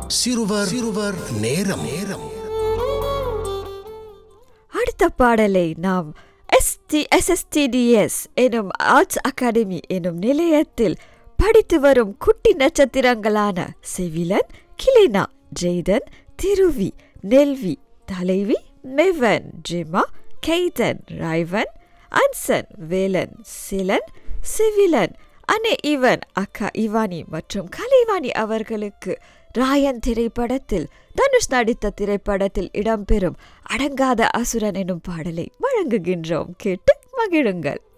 சிறுவர் சிறுவர் நேரம் நேரம் அடுத்த பாடலை நாம் எஸ்டி எஸ்எஸ்டிடிஎஸ் எனும் ஆர்ட்ஸ் அகாடமி எனும் நிலையத்தில் படித்து வரும் குட்டி நட்சத்திரங்களான செவிலன் கிளினா ஜெய்தன் திருவி நெல்வி தலைவி மெவன் ஜிமா கெய்தன் ரைவன் அன்சன் வேலன் சிலன் சிவிலன் அனே இவன் அக்கா இவானி மற்றும் கலைவாணி அவர்களுக்கு ராயன் திரைப்படத்தில் தனுஷ் நடித்த திரைப்படத்தில் இடம்பெறும் அடங்காத அசுரன் எனும் பாடலை வழங்குகின்றோம் கேட்டு மகிழுங்கள்